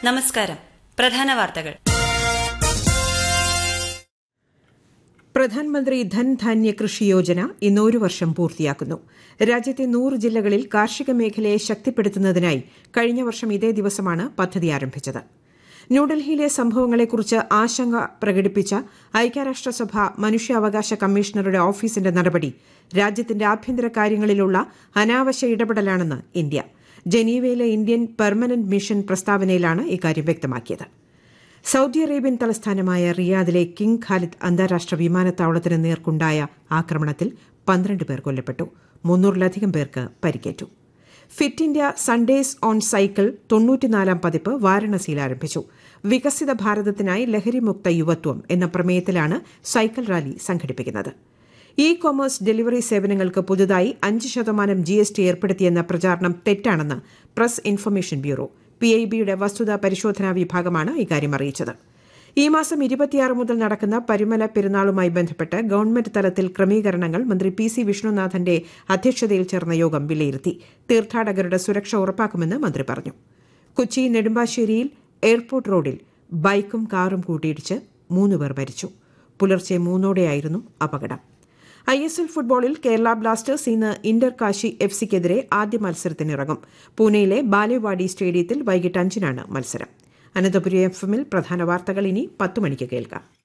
നമസ്കാരം പ്രധാന വാർത്തകൾ പ്രധാനമന്ത്രി ധൻധാന്യ കൃഷി യോജന ഇന്ന് ഒരു വർഷം പൂർത്തിയാക്കുന്നു രാജ്യത്തെ നൂറ് ജില്ലകളിൽ കാർഷിക മേഖലയെ ശക്തിപ്പെടുത്തുന്നതിനായി കഴിഞ്ഞ വർഷം ഇതേ ദിവസമാണ് പദ്ധതി ആരംഭിച്ചത് ന്യൂഡൽഹിയിലെ സംഭവങ്ങളെക്കുറിച്ച് ആശങ്ക പ്രകടിപ്പിച്ച ഐക്യരാഷ്ട്രസഭ മനുഷ്യാവകാശ കമ്മീഷണറുടെ ഓഫീസിന്റെ നടപടി രാജ്യത്തിന്റെ ആഭ്യന്തര കാര്യങ്ങളിലുള്ള അനാവശ്യ ഇടപെടലാണെന്ന് ഇന്ത്യ ജനീവയിലെ ഇന്ത്യൻ പെർമനന്റ് മിഷൻ പ്രസ്താവനയിലാണ് ഇക്കാര്യം വ്യക്തമാക്കിയത് സൌദി അറേബ്യൻ തലസ്ഥാനമായ റിയാദിലെ കിങ് ഖാലിദ് അന്താരാഷ്ട്ര വിമാനത്താവളത്തിന് നേർക്കുണ്ടായ ആക്രമണത്തിൽ പന്ത്രണ്ട് പേർ കൊല്ലപ്പെട്ടു മുന്നൂറിലധികം പേർക്ക് പരിക്കേറ്റു fit India Sundays on cycle തൊണ്ണൂറ്റിനാലാം പതിപ്പ് വാരണസിയിൽ ആരംഭിച്ചു വികസിത ഭാരതത്തിനായി ലഹരിമുക്ത യുവത്വം എന്ന പ്രമേയത്തിലാണ് സൈക്കിൾ റാലി സംഘടിപ്പിക്കുന്നത് ഇ കൊമേഴ്സ് ഡെലിവറി സേവനങ്ങൾക്ക് പുതുതായി അഞ്ച് ശതമാനം ജി എസ് ടി ഏർപ്പെടുത്തിയെന്ന പ്രചാരണം തെറ്റാണെന്ന് press information bureau P I ബിയുടെ വസ്തുതാ പരിശോധനാ വിഭാഗമാണ് ഇക്കാര്യം അറിയിച്ചത് ഈ മാസം ഇരുപത്തിയാറ് മുതൽ നടക്കുന്ന പരിമല പെരുന്നാളുമായി ബന്ധപ്പെട്ട് ഗവൺമെന്റ് തലത്തിൽ ക്രമീകരണങ്ങൾ മന്ത്രി പി സി വിഷ്ണുനാഥന്റെ അധ്യക്ഷതയിൽ ചേർന്ന യോഗം വിലയിരുത്തി തീർത്ഥാടകരുടെ സുരക്ഷ ഉറപ്പാക്കുമെന്ന് മന്ത്രി പറഞ്ഞു കൊച്ചി നെടുമ്പാശ്ശേരിയിൽ എയർപോർട്ട് റോഡിൽ ബൈക്കും കാറും കൂട്ടിയിടിച്ച് മൂന്നുപേർ മരിച്ചു പുലർച്ചെ മൂന്നോടെയായിരുന്നു അപകടം ഐ എസ് എൽ ഫുട്ബോളിൽ കേരള ബ്ലാസ്റ്റേഴ്സ് ഇന്ന് ഇന്റർ കാശി എഫ് സിക്കെതിരെ ആദ്യ മത്സരത്തിനിറങ്ങും പൂനെയിലെ ബാലേവാടി സ്റ്റേഡിയത്തിൽ വൈകിട്ട് അഞ്ചിനാണ് മത്സരം അനന്തപുരി എഫ് എമ്മിൽ പ്രധാന വാർത്തകൾ ഇനി പത്ത് മണിക്ക് കേൾക്കാം